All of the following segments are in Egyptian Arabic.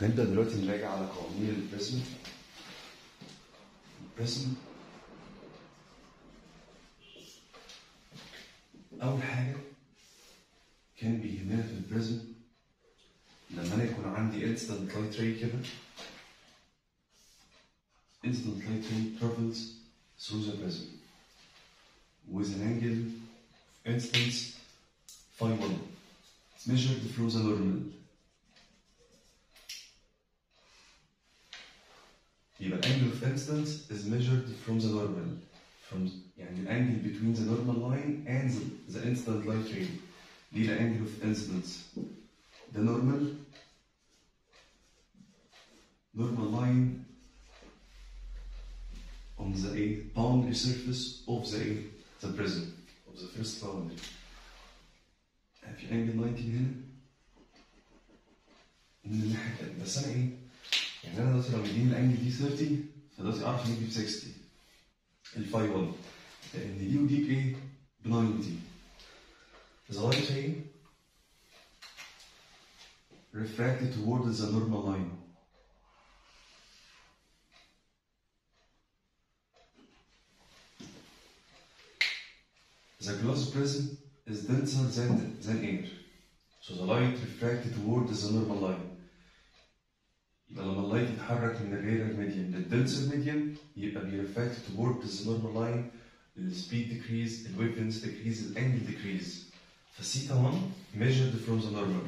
هنبدأ دلوقتي نراجع على قوانين البريزم البريزم أول حاجة كان بيهمنا في البريزم لما أنا يكون عندي instant light ray كده instant light ray travels through the prism with an angle of instance phi 1 measured through the normal يبقى angle of instance is measured from the normal from يعني the angle between the normal line and the, the instant light ray دي the angle of incidence the normal normal line on the A boundary surface of the A the prism of the first boundary في angle 90 هنا من الناحية التانية بس أنا إيه يعني انا دلوقتي لو مديني الانجل دي 30 فدلوقتي اعرف اجيب 60 الفاي 1 لان دي ودي بايه؟ ب 90 The light ray refracted towards the normal line The glass prism is denser than, than air so the light refracted towards the normal line يبقى لما اللايت يتحرك من الريرال ميديان للدنسر ميديان يبقى بيرفلكت toward the normal line السبيد decrease الويفنس decrease الانجل decrease فسيتا 1 measured from the normal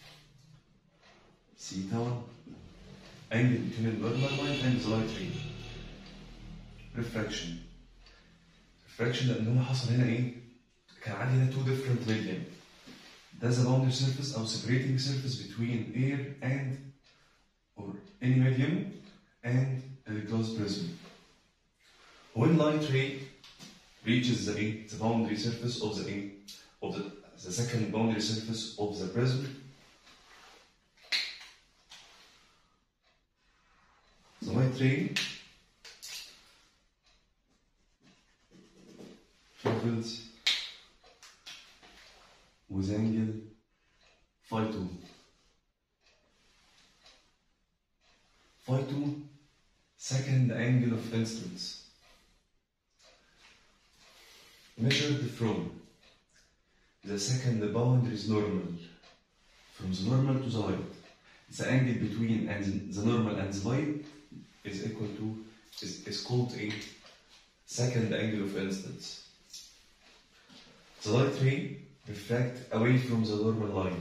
سيتا 1 angle between the normal line and the light ray refraction refraction لان هو حصل هنا ايه؟ كان عندي هنا two different medium ده the boundary surface او separating surface between air and or any medium and a glass prism. When light ray reaches the A, the boundary surface of the A, of the, the second boundary surface of the prism, the light ray travels with angle phi 2. phi 2 second angle of instance measured from the second boundary is normal from the normal to the light the angle between and the normal and the light is equal to is, is called a second angle of instance the light ray refract away from the normal line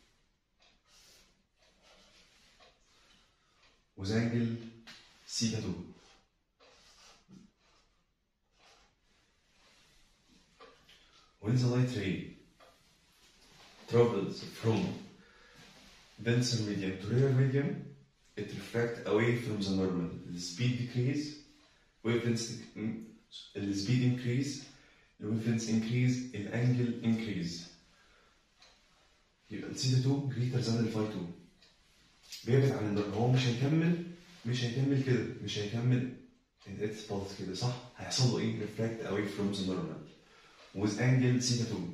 with angle theta 2. When the light ray travels from denser medium to rarer medium, it refracts away from the normal. The speed decrease, wavelength the speed increase, the wavelength increase, the angle increase. يبقى الثيتا 2 greater than الفاي 2 بيبعد عن النور هو مش هيكمل مش هيكمل كده مش هيكمل اتس بالز كده صح هيحصل له ايه ريفلكت away from the normal with angle theta 2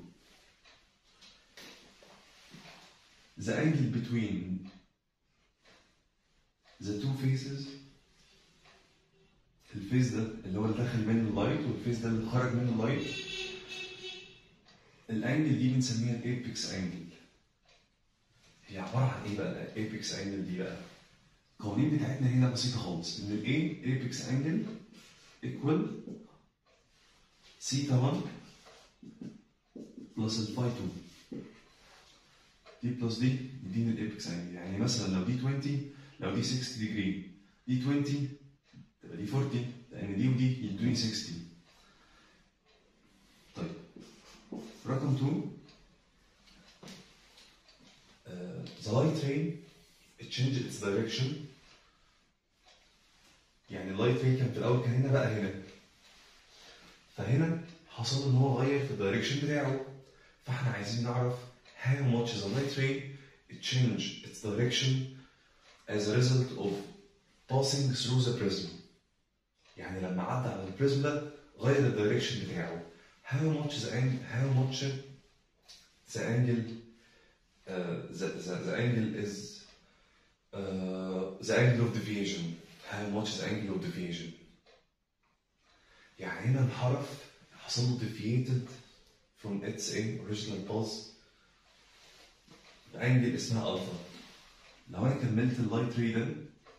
the angle between the two faces الفيس ده اللي هو اللي داخل منه اللايت والفيس ده اللي خرج منه اللايت الانجل دي بنسميها الايبكس انجل هي عباره عن ايه بقى الايبكس انجل دي بقى؟ القوانين بتاعتنا هنا بسيطه خالص ان الاي ايبكس انجل ايكوال سيتا 1 بلس الفاي 2 دي بلس دي يديني الايبكس انجل يعني مثلا لو دي 20 لو دي 60 ديجري دي 20 تبقى دي 40 لان دي ودي يدوني 60 طيب رقم 2 uh, the light ray it changed its direction يعني اللايت ray كان في الاول كان هنا بقى هنا فهنا حصل ان هو غير في الدايركشن بتاعه فاحنا عايزين نعرف how much the light ray it changed its direction as a result of passing through the prism يعني لما عدى على البريزم ده غير الدايركشن بتاعه how much the angle how much the angle uh, the, the, the angle is uh, the angle of deviation how much is the angle of deviation يعني هنا الحرف حصل له deviated from its a original pulse بانجل اسمها الفا لو انا كملت اللايت ري ده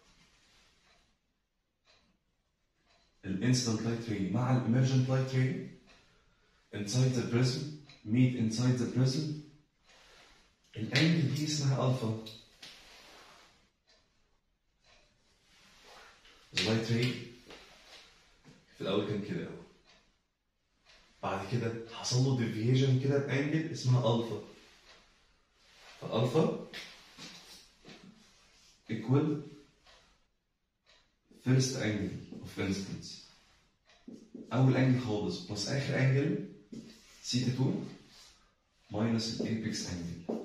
الانسيدنت لايت ري مع الاميرجنت لايت ري inside the prism meet inside the prism الانجل دي اسمها الفا اللايت ري في الاول كان كده اهو بعد كده حصل له ديفيجن كده بانجل اسمها الفا فالفا equal first angle of instance اول انجل خالص بلس اخر انجل سيتا 2 ماينس الابيكس انجل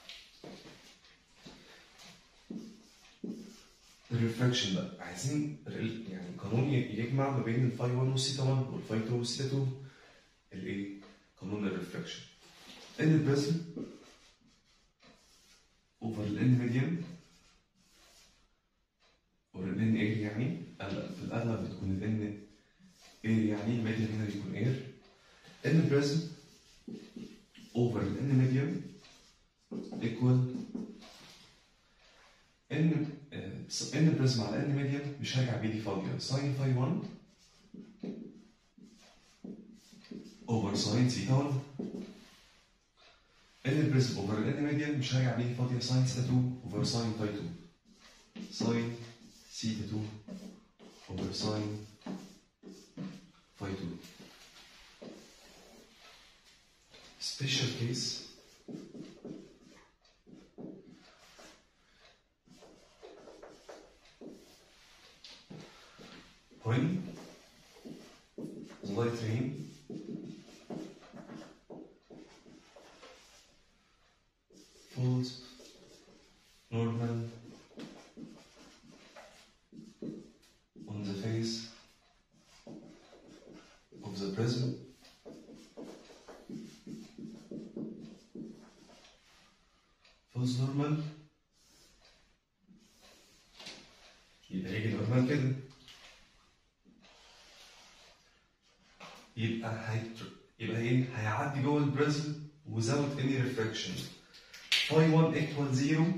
الريفراكشن بقى عايزين ال- يعني قانون ي- يجمع ما بين الفاي 1 والسيتا 1 والفاي 2 والسيتا 2 الايه؟ قانون الريفراكشن ان البريزم اوفر الان ميديان اور الان اير يعني ال- في الاغلب بتكون الان اير يعني الميديان هنا بيكون اير ان البريزم اوفر الان ميديان ايكوال ان ان البريزم على ان ميديان مش هرجع بيه دي فاضيه ساين فاي 1 اوفر ساين سيتا 1 ان البريزم اوفر الان ميديان مش هرجع بيه فاضيه ساين سيتا 2 اوفر ساين فاي 2 ساين سيتا 2 اوفر ساين فاي 2 special case when the light rain falls normal on the face of the prism falls normal يبقى هيجي نورمال كده يبقى هي يبقى ايه هيعدي جوه البريزم without any refraction phi 1 equal 0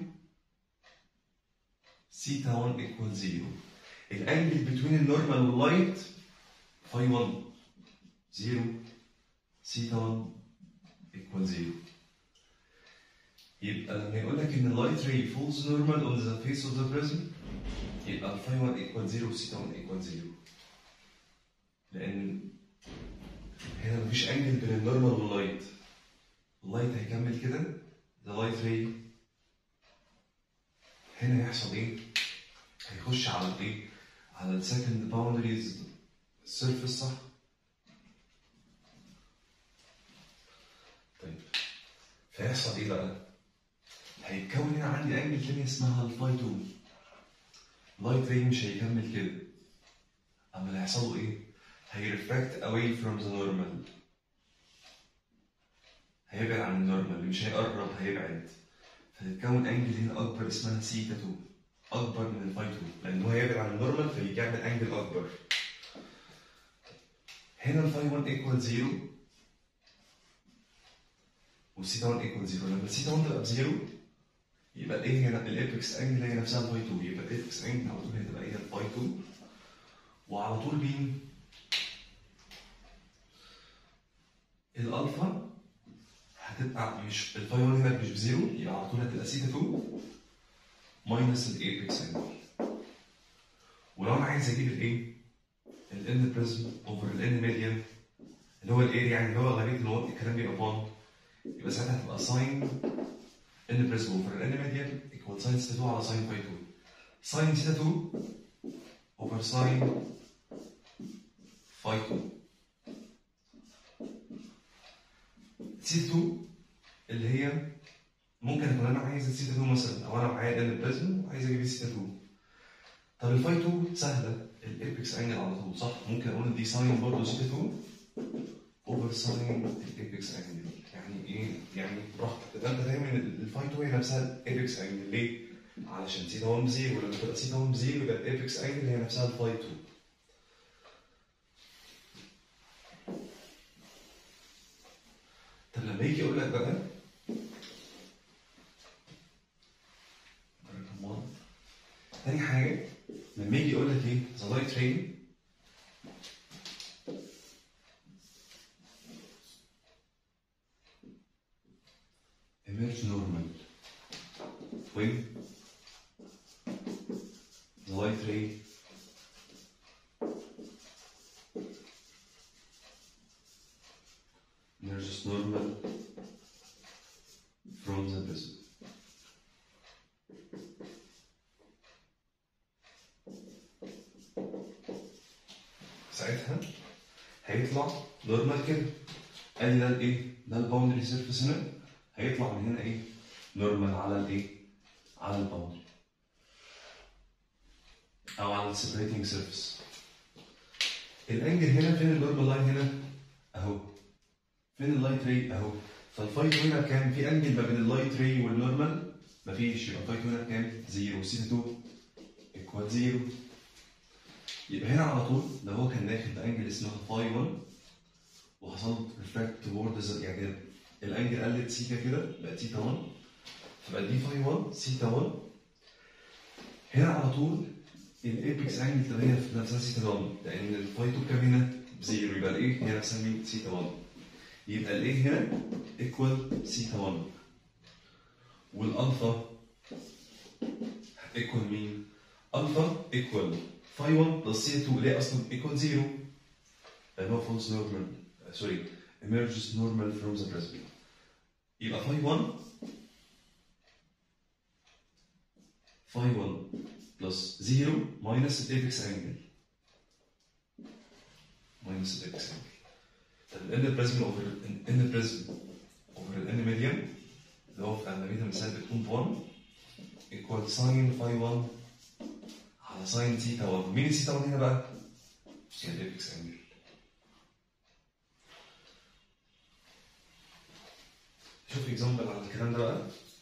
theta 1 equal 0 الانجل between النورمال واللايت phi 1 0 theta 1 equal 0 يبقى لما يقول لك ان اللايت راي falls normal on the face of the prism يبقى phi 1 equal 0 theta 1 equal 0 لان هنا مفيش انجل بين النورمال واللايت اللايت هيكمل كده ده لايت راي هنا يحصل ايه؟ هيخش على الايه؟ على السكند باوندريز السيرفيس صح؟ طيب فيحصل ايه بقى؟ هيتكون هنا عندي انجل تاني اسمها الفاي 2 لايت راي مش هيكمل كده اما اللي هيحصل له ايه؟ هيرفراكت away from the normal هيبعد عن النورمال مش هيقرب هيبعد فتتكون انجل هنا اكبر اسمها سيتا 2 اكبر من الفاي 2 لان هو هيبعد عن النورمال فيجي يعمل انجل اكبر هنا الفاي 1 ايكوال 0 والسيتا 1 ايكوال 0 لما السيتا 1 تبقى بزيرو يبقى الايه هنا الابكس انجل هي نفسها الفاي 2 يبقى الابكس انجل على طول هتبقى هي الفاي 2 وعلى طول مين؟ الالفا هتبقى مش الفاي 1 هنا مش بزيرو يبقى على طول هتبقى سيتا 2 ماينس الايبكس انجل ولو انا عايز اجيب الايه؟ الان بريزم اوفر الان ميديان اللي هو الايه يعني اللي هو غالبيه الوقت الكلام بيبقى 1 يبقى ساعتها هتبقى ساين ان بريزم اوفر الان ميديان ايكوال ساين سيتا 2 على ساين فاي 2 ساين سيتا 2 اوفر ساين فاي 2 سيتا 2 اللي هي ممكن اكون انا عايز السيتا 2 مثلا او انا معايا ان بريزم وعايز اجيب السيتا 2 طب الفاي 2 سهله الابكس انجل على طول صح ممكن اقول دي ساين برضه سيتا 2 اوفر ساين الابكس انجل يعني ايه يعني براحتك تبقى انت فاهم ان الفاي 2 هي نفسها الابكس انجل ليه؟ علشان سيتا 1 بزيرو ولما تبقى سيتا 1 بزيرو يبقى الابكس انجل هي نفسها الفاي 2 طب لما يجي يقول لك بقى رقم 1 تاني حاجة لما يجي يقول لك ايه the light ray emerge normal when the light ray emerges normal from the prism. ساعتها هيطلع نورمال كده ادي ده الايه؟ ده الباوندري سيرفيس هنا هيطلع من هنا ايه؟ نورمال على الايه؟ على الباوندري او على السيبريتنج سيرفيس الانجل هنا فين النورمال لاين هنا؟ اهو فين اللايت ري اهو فالفايت هنا كام في انجل ما بين اللايت ري والنورمال مفيش يبقى الفايت هنا كام؟ زيرو سيتا 2 ايكوال زيرو يبقى هنا على طول ده هو كان داخل بانجل اسمها فاي 1 وحصل ريفراكت توورد يعني الانجل قلت سيتا كده بقت سيتا 1 فبقى دي فاي 1 سيتا 1 هنا على طول الابكس انجل تبقى هي في نفسها سيتا 1 لان الفاي 2 كام هنا بزيرو يبقى الايه هي نفسها مين سيتا 1 يبقى الايه هنا ايكوال سيتا 1 والالفا ايكوال مين؟ الفا ايكوال فاي 1 بلس سي 2 اللي هي اصلا ايكوال 0 اللي هو فولس نورمال سوري emerges normal from the prism يبقى فاي 1 فاي 1 بلس 0 ماينس الابكس انجل ماينس الابكس انجل طب الان بريزم اوفر الان بريزم اوفر الان ميديان اللي هو في اغلبيه المثال بتكون 1 ايكوال ساين فاي 1 على ساين ثيتا 1 مين الثيتا 1 هنا بقى؟ هي الابكس انجل شوف اكزامبل على الكلام ده بقى